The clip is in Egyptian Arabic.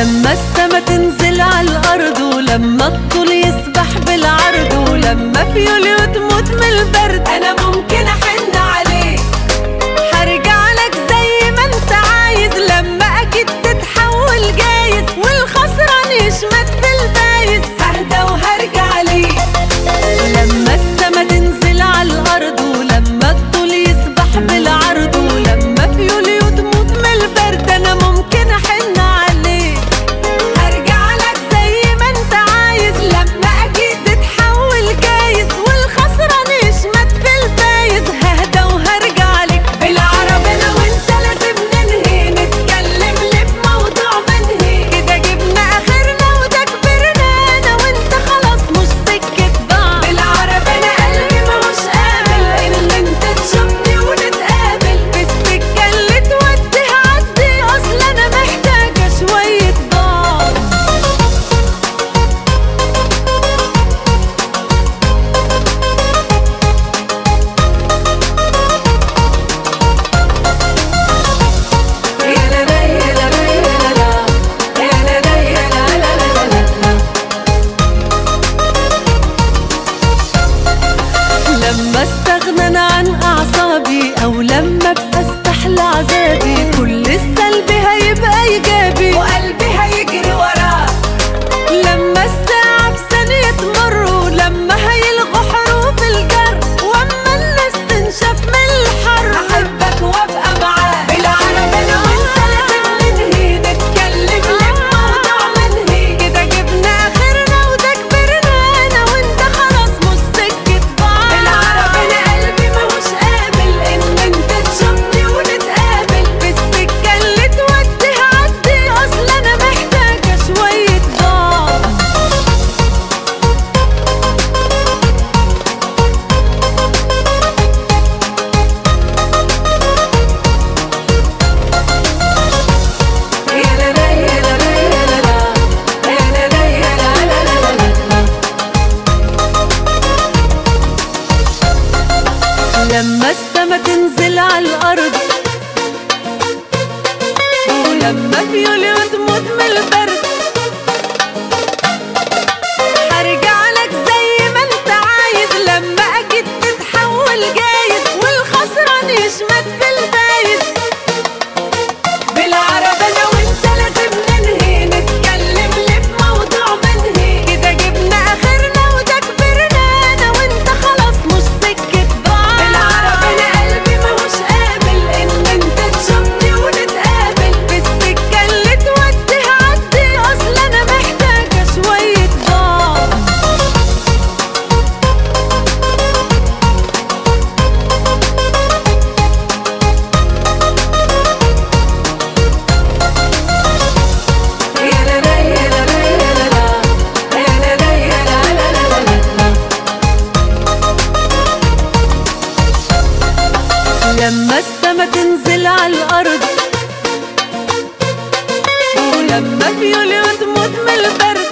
لما السما تنزل على الأرض ولما الطول يسبح بالعرض ولما في يوليو تموت من البرد انا ممكن احن عليك هرجع لك زي ما انت عايز لما اكيد تتحول جايز والخسران يشمت بالفايز ههدى وهرجع ليك لما السما تنزل على الارض ولما الطول يسبح بالعرض ولما في يوليو تموت من البرد انا ممكن احن عليك هرجع لك زي ما انت عايز لما اكيد تتحول جايز والخسران يشمت بالفايز ههدى وهرجع لك بالعربي انا وانت لازم ننهي نتكلم ليه في موضوع منهي كده جبنا اخرنا وده كبرنا انا وانت خلاص مش سكة بعض بالعربي انا قلبي ماهوش قابل ان انت تشوفني ونتقابل في السكة اللي توديها عدي اصل انا محتاجة شوية ضعف يا لا لا يا لا لا يا لا لا يا لا لا يا لا لا لا لا لا لما استغنى عن اعصابي او لما ابقى استحلى عذابي كل السلب هيبقى ايجابي وقلبي هيجري وراه لما الساعة في ثانية تمر ولما هيلغوا حروف الجر واما الناس تنشف من الحر احبك وابقى معاك بالعربي انا وانت لازم ننهي نتكلم ليه في موضوع منهي كده جبنا اخرنا وده كبرنا انا وانت خلاص مش سكة بعض بالعربي انا قلبي ماهوش قابل ان انت تشوفني ونتقابل في السكة اللي توديها عدي اصل انا محتاجة شوية ضعف يا لا لا يا لا لا يا لا لا يا لا لا يا لا لا لا لا لا لما السما تنزل على الأرض ولما في يوليو تموت من البرد هرجع لك زي ما انت عايز لما اكيد تتحول جايز والخسران يشمت بالفايز بالعربي انا وانت لازم ننهي نتكلم ليه في موضوع منهي كده جبنا اخرنا وده كبرنا انا وانت خلاص مش سكة بعض بالعربي انا قلبي ماهوش قابل ان انت تشوفني ونتقابل في السكة اللي توديها عدي اصل انا محتاجة شوية ضعف يا لا لا يا لا لا يا لا لا يا لا لا يا لا لا لا لا لا لما السما تنزل على الأرض ولما في يوليو تموت من البرد